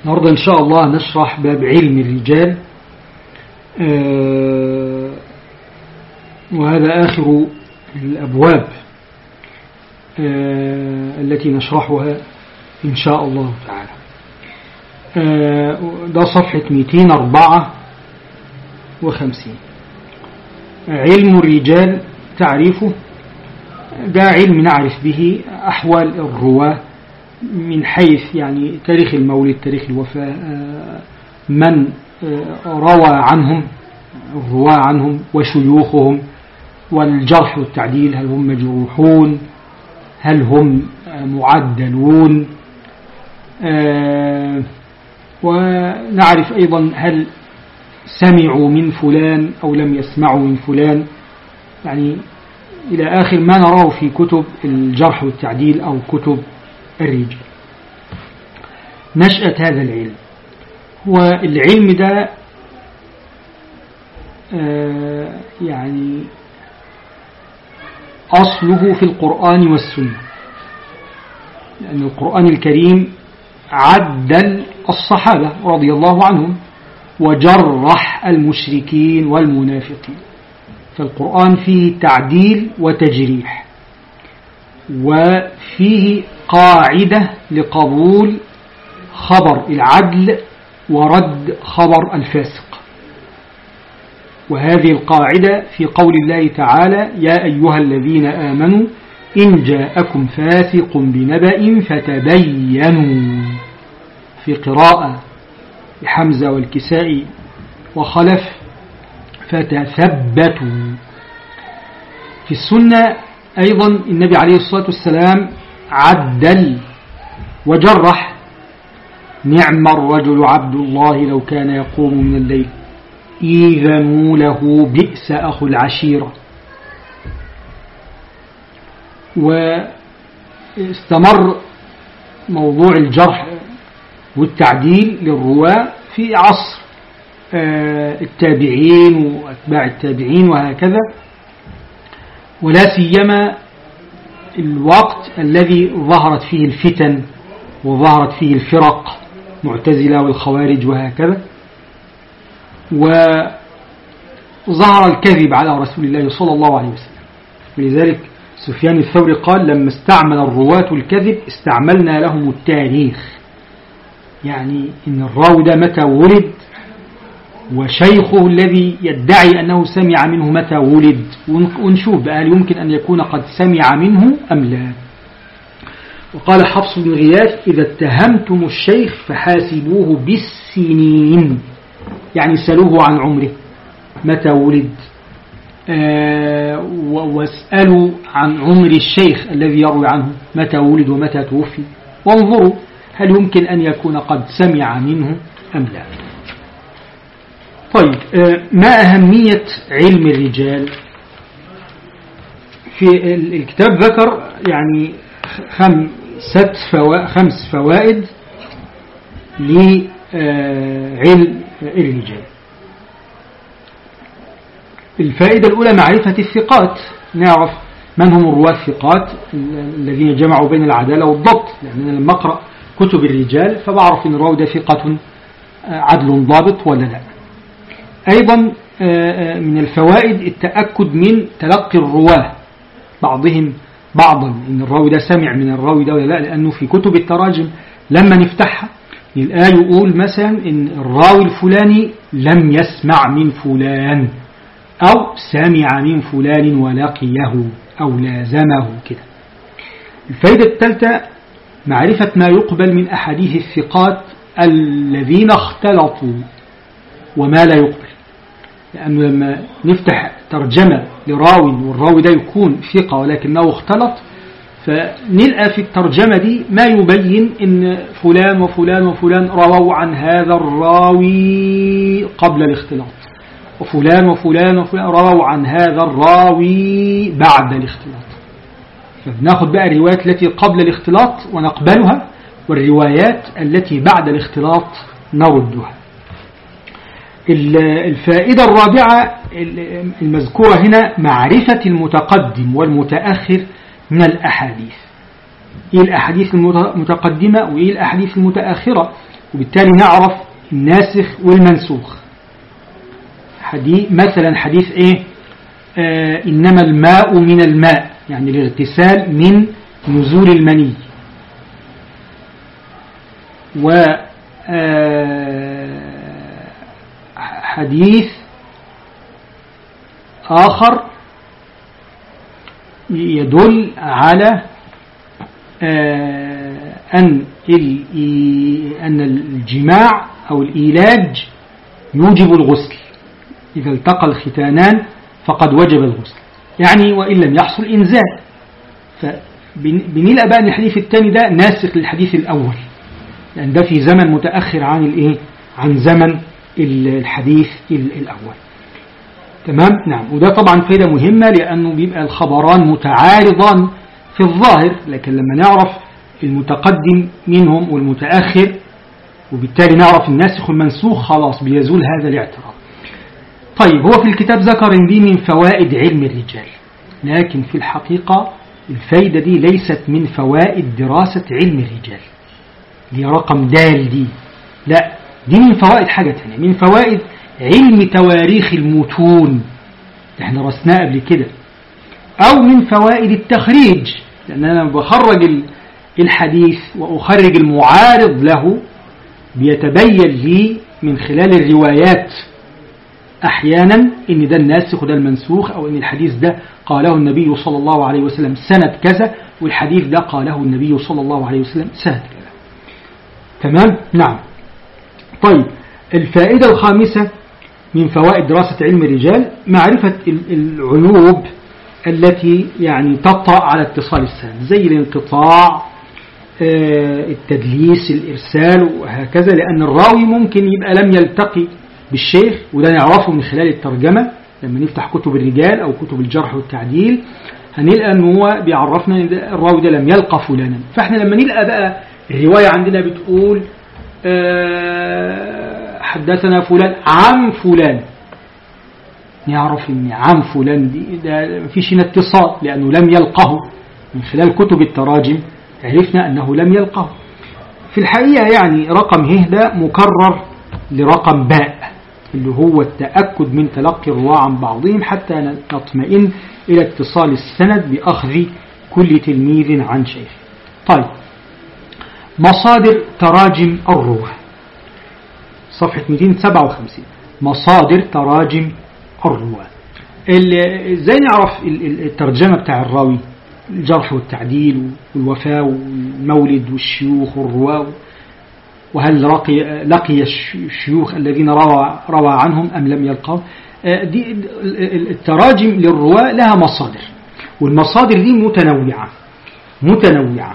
النهاردة إن شاء الله نشرح باب علم الرجال آه، وهذا آخر الأبواب آه، التي نشرحها إن شاء الله تعالى آه، ده صفحة 254 علم الرجال تعريفه ده علم نعرف به أحوال الرواة من حيث يعني تاريخ المولد تاريخ الوفاة من روى عنهم الرواة عنهم وشيوخهم والجرح والتعديل هل هم مجروحون هل هم معدلون ونعرف أيضا هل سمعوا من فلان أو لم يسمعوا من فلان يعني إلى آخر ما نراه في كتب الجرح والتعديل أو كتب الرجال نشأة هذا العلم والعلم ده يعني أصله في القرآن والسنة لأن القرآن الكريم عدل الصحابة رضي الله عنهم وجرح المشركين والمنافقين فالقرآن فيه تعديل وتجريح وفيه قاعدة لقبول خبر العدل ورد خبر الفاسق وهذه القاعدة في قول الله تعالى يا أيها الذين آمنوا إن جاءكم فاسق بنبأ فتبينوا في قراءة حمزة والكساء وخلف فتثبتوا في السنة أيضا النبي عليه الصلاة والسلام عدل وجرح نعم الرجل عبد الله لو كان يقوم من الليل إذنوا له بئس أخو العشيرة واستمر موضوع الجرح والتعديل للرواة في عصر التابعين وأتباع التابعين وهكذا ولا سيما الوقت الذي ظهرت فيه الفتن وظهرت فيه الفرق معتزلة والخوارج وهكذا وظهر الكذب على رسول الله صلى الله عليه وسلم ولذلك سفيان الثوري قال لما استعمل الرواة الكذب استعملنا لهم التاريخ يعني إن الراوي ده متى ولد وشيخه الذي يدعي أنه سمع منه متى ولد ونشوف بقى هل يمكن أن يكون قد سمع منه أم لا وقال حفص بن غياث إذا اتهمتم الشيخ فحاسبوه بالسنين يعني سألوه عن عمره متى ولد آه واسألوا عن عمر الشيخ الذي يروي عنه متى ولد ومتى توفي وانظروا هل يمكن أن يكون قد سمع منه أم لا طيب ما أهمية علم الرجال في الكتاب ذكر يعني خمسة فوا خمس فوائد لعلم الرجال الفائدة الأولى معرفة الثقات نعرف من هم الرواة الثقات الذين جمعوا بين العدالة والضبط لأننا لما أقرأ كتب الرجال فبعرف أن الراوي ده ثقة عدل ضابط ولا لا أيضا من الفوائد التأكد من تلقي الرواه بعضهم بعضا إن الراوي ده سمع من الراوي ده ولا لا لأنه في كتب التراجم لما نفتحها الآية يقول مثلا إن الراوي الفلاني لم يسمع من فلان أو سمع من فلان ولقيه أو لازمه كده الفائدة الثالثة معرفة ما يقبل من أحاديث الثقات الذين اختلطوا وما لا يقبل لأنه لما نفتح ترجمة لراوي والراوي ده يكون ثقة ولكنه اختلط فنلقى في الترجمة دي ما يبين ان فلان وفلان وفلان رووا عن هذا الراوي قبل الاختلاط وفلان وفلان وفلان رووا عن هذا الراوي بعد الاختلاط فبناخد بقى الروايات التي قبل الاختلاط ونقبلها والروايات التي بعد الاختلاط نردها الفائدة الرابعة المذكورة هنا معرفة المتقدم والمتأخر من الأحاديث إيه الأحاديث المتقدمة وإيه الأحاديث المتأخرة وبالتالي نعرف الناسخ والمنسوخ حديث مثلا حديث ايه آه إنما الماء من الماء يعني الاغتسال من نزول المني و آه حديث آخر يدل على آه، أن أن الجماع أو الإيلاج يوجب الغسل إذا التقى الختانان فقد وجب الغسل يعني وإن لم يحصل إنزال فبنلقى بقى أن الحديث الثاني ده ناسخ للحديث الأول لأن ده في زمن متأخر عن الإيه عن زمن الحديث الأول تمام نعم وده طبعا فائدة مهمة لأنه بيبقى الخبران متعارضان في الظاهر لكن لما نعرف المتقدم منهم والمتأخر وبالتالي نعرف الناسخ والمنسوخ خلاص بيزول هذا الاعتراض طيب هو في الكتاب ذكر دي من فوائد علم الرجال لكن في الحقيقة الفايدة دي ليست من فوائد دراسة علم الرجال دي رقم دال دي لا دي من فوائد حاجة تانية من فوائد علم تواريخ المتون احنا درسناه قبل كده أو من فوائد التخريج لأن أنا بخرج الحديث وأخرج المعارض له بيتبين لي من خلال الروايات أحيانا إن ده الناسخ وده المنسوخ أو إن الحديث ده قاله النبي صلى الله عليه وسلم سنة كذا والحديث ده قاله النبي صلى الله عليه وسلم سنة كذا تمام؟ نعم طيب الفائدة الخامسة من فوائد دراسة علم الرجال معرفة العيوب التي يعني تطرأ على اتصال السند زي الانقطاع آه، التدليس الإرسال وهكذا لأن الراوي ممكن يبقى لم يلتقي بالشيخ وده نعرفه من خلال الترجمة لما نفتح كتب الرجال أو كتب الجرح والتعديل هنلقى أنه هو بيعرفنا أن الراوي ده لم يلقى فلانا فإحنا لما نلقى بقى الرواية عندنا بتقول آه، حدثنا فلان عن فلان يعرف ان عن فلان دي ده مفيش هنا اتصال لأنه لم يلقه من خلال كتب التراجم عرفنا أنه لم يلقه في الحقيقة يعني رقم ه ده مكرر لرقم باء اللي هو التأكد من تلقي الرواة عن بعضهم حتى نطمئن إلى اتصال السند بأخذ كل تلميذ عن شيخ طيب مصادر تراجم الرواه صفحة 257 مصادر تراجم الرواة ازاي نعرف الترجمة بتاع الراوي الجرح والتعديل والوفاة والمولد والشيوخ والرواة وهل لقي, لقي الشيوخ الذين روى, روى عنهم أم لم يلقوا آه، دي التراجم للرواة لها مصادر والمصادر دي متنوعة متنوعة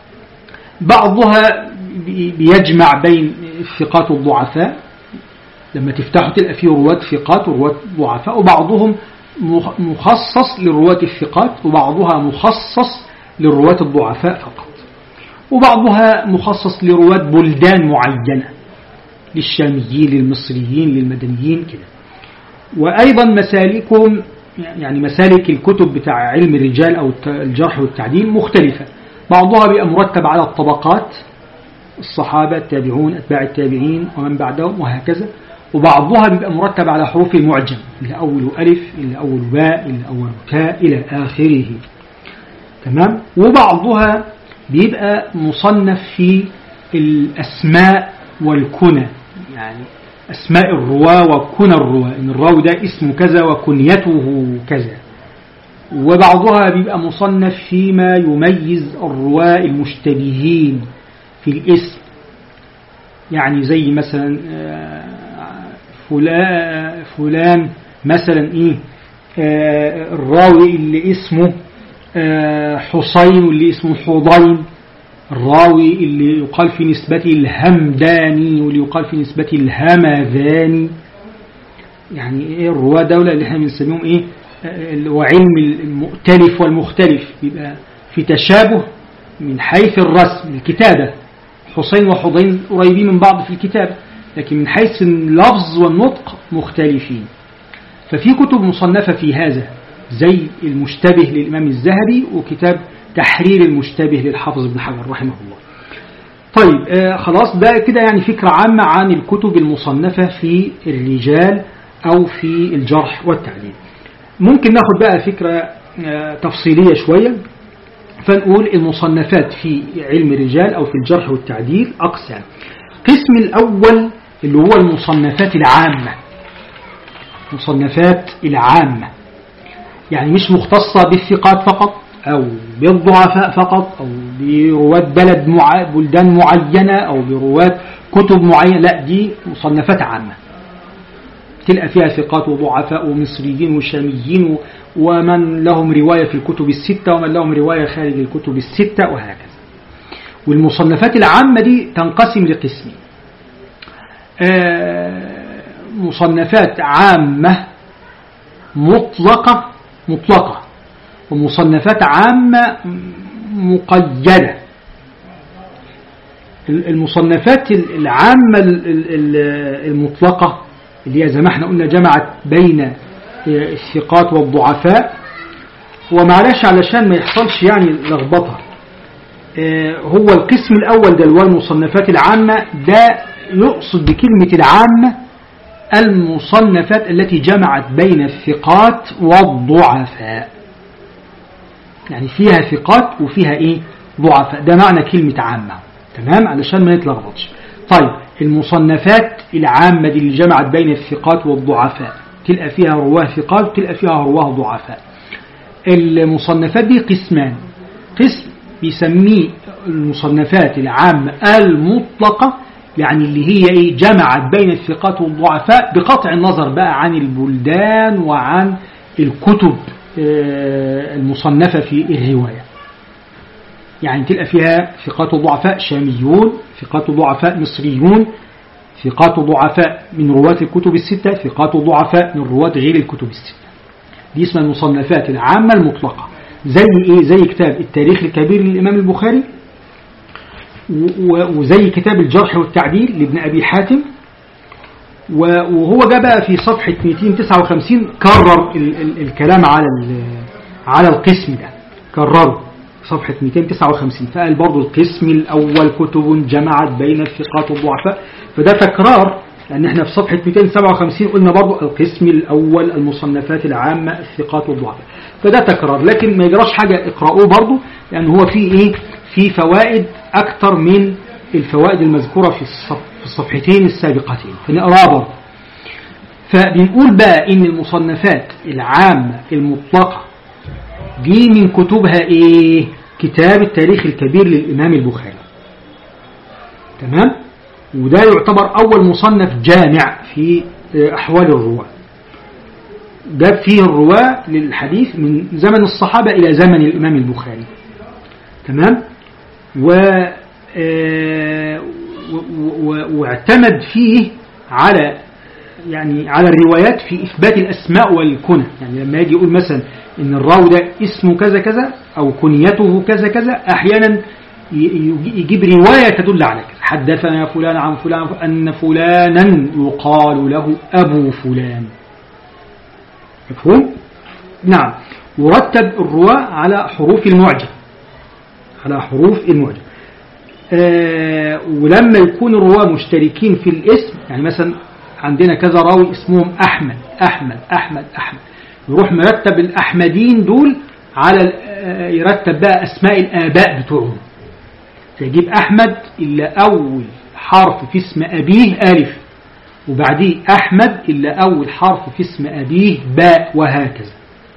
بعضها بيجمع بين الثقات والضعفاء لما تفتحوا تلقى فيه رواة ثقات ورواة ضعفاء وبعضهم مخصص لرواة الثقات وبعضها مخصص للرواة الضعفاء فقط وبعضها مخصص لرواة بلدان معينة للشاميين للمصريين للمدنيين كده وأيضا مسالكهم يعني مسالك الكتب بتاع علم الرجال أو الجرح والتعديل مختلفة بعضها بيبقى مرتب على الطبقات الصحابة التابعون أتباع التابعين ومن بعدهم وهكذا وبعضها بيبقى مرتب على حروف المعجم اللي أول ألف اللي أول باء اللي أول تاء إلى آخره تمام وبعضها بيبقى مصنف في الأسماء والكنى يعني أسماء الرواة وكنى الرواة إن الراوي ده اسمه كذا وكنيته كذا وبعضها بيبقى مصنف فيما يميز الرواة المشتبهين في الاسم يعني زي مثلا آه، فلان, فلان مثلا ايه آه، الراوي اللي اسمه آه، حسين واللي اسمه حضين الراوي اللي يقال في نسبته الهمداني واللي يقال في نسبته الهمذاني يعني ايه الرواة دولة اللي احنا بنسميهم ايه وعلم المؤتلف والمختلف بيبقى في تشابه من حيث الرسم الكتابة حسين وحضين قريبين من بعض في الكتاب لكن من حيث اللفظ والنطق مختلفين ففي كتب مصنفة في هذا زي المشتبه للإمام الذهبي وكتاب تحرير المشتبه للحافظ ابن حجر رحمه الله طيب آه خلاص ده كده يعني فكرة عامة عن الكتب المصنفة في الرجال أو في الجرح والتعديل ممكن ناخد بقى فكرة آه تفصيلية شوية فنقول المصنفات في علم الرجال أو في الجرح والتعديل أقسام قسم الأول اللي هو المصنفات العامة مصنفات العامة يعني مش مختصة بالثقات فقط أو بالضعفاء فقط أو برواد بلد مع... بلدان معينة أو برواد كتب معينة لا دي مصنفات عامة تلقى فيها ثقات وضعفاء ومصريين وشاميين ومن لهم رواية في الكتب الستة ومن لهم رواية خارج الكتب الستة وهكذا والمصنفات العامة دي تنقسم لقسمين مصنفات عامة مطلقة مطلقة ومصنفات عامة مقيدة المصنفات العامة المطلقة اللي هي زي ما احنا قلنا جمعت بين الثقات والضعفاء ومعلش علشان ما يحصلش يعني لخبطة هو القسم الأول ده اللي هو المصنفات العامة ده يقصد بكلمة العامة المصنفات التي جمعت بين الثقات والضعفاء يعني فيها ثقات وفيها ايه ضعفاء ده معنى كلمة عامة تمام علشان ما نتلخبطش طيب المصنفات العامة دي اللي جمعت بين الثقات والضعفاء تلقى فيها رواه ثقات وتلقى فيها رواه ضعفاء المصنفات دي قسمان قسم بيسميه المصنفات العامة المطلقة يعني اللي هي ايه جمعت بين الثقات والضعفاء بقطع النظر بقى عن البلدان وعن الكتب المصنفة في الرواية يعني تلقى فيها ثقات ضعفاء شاميون ثقات ضعفاء مصريون ثقات ضعفاء من رواة الكتب الستة ثقات ضعفاء من رواة غير الكتب الستة دي اسمها المصنفات العامة المطلقة زي ايه زي كتاب التاريخ الكبير للإمام البخاري وزي كتاب الجرح والتعديل لابن أبي حاتم وهو جاء بقى في صفحة 259 كرر ال ال الكلام على على القسم ده كرره صفحة 259 فقال برضو القسم الأول كتب جمعت بين الثقات والضعفاء فده تكرار لأن احنا في صفحة 257 قلنا برضو القسم الأول المصنفات العامة الثقات والضعفاء فده تكرار لكن ما يجراش حاجة اقرأوه برضو لأن هو فيه ايه في فوائد أكثر من الفوائد المذكورة في في الصفحتين السابقتين فنقرأها برضو فبنقول بقى إن المصنفات العامة المطلقة دي من كتبها إيه كتاب التاريخ الكبير للإمام البخاري تمام وده يعتبر أول مصنف جامع في أحوال الرواة جاب فيه الرواة للحديث من زمن الصحابة إلى زمن الإمام البخاري تمام و واعتمد فيه على يعني على الروايات في إثبات الأسماء والكنى يعني لما يجي يقول مثلا إن الراوي ده اسمه كذا كذا أو كنيته كذا كذا أحيانا يجيب رواية تدل على كذا حدثنا فلان عن فلان أن فلانا يقال له أبو فلان مفهوم؟ نعم ورتب الرواة على حروف المعجم على حروف المعجم آه ولما يكون الرواة مشتركين في الاسم يعني مثلا عندنا كذا راوي اسمهم أحمد أحمد أحمد أحمد يروح مرتب الأحمدين دول على يرتب بقى أسماء الآباء بتوعهم فيجيب أحمد إلا أول حرف في اسم أبيه ألف وبعديه أحمد إلا أول حرف في اسم أبيه باء وهكذا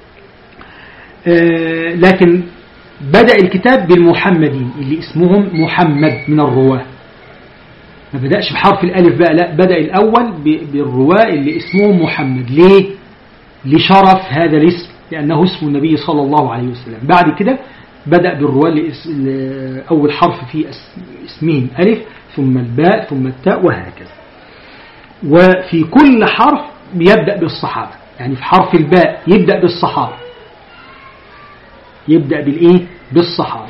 آه لكن بدأ الكتاب بالمحمدين اللي اسمهم محمد من الرواه ما بدأش بحرف الألف بقى لا بدأ الأول بالرواة اللي اسمهم محمد ليه؟ لشرف هذا الاسم لأنه اسم النبي صلى الله عليه وسلم بعد كده بدأ بالرواة اللي أول حرف في اسمهم ألف ثم الباء ثم التاء وهكذا وفي كل حرف يبدأ بالصحابة يعني في حرف الباء يبدأ بالصحابة يبدأ بالإيه؟ بالصحابة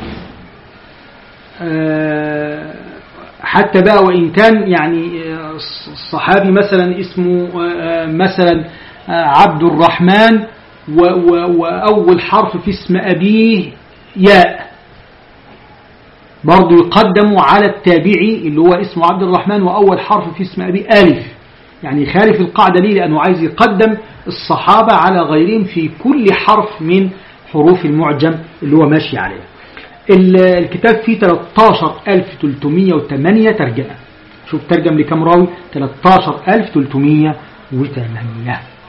أه حتى بقى وإن كان يعني الصحابي مثلا اسمه مثلا عبد الرحمن وأول حرف في اسم أبيه ياء برضو يقدم على التابعي اللي هو اسمه عبد الرحمن وأول حرف في اسم أبي ألف يعني خالف القاعدة ليه لأنه عايز يقدم الصحابة على غيرهم في كل حرف من حروف المعجم اللي هو ماشي عليه الكتاب فيه 13308 ترجمة شوف ترجم لكم راوي 13308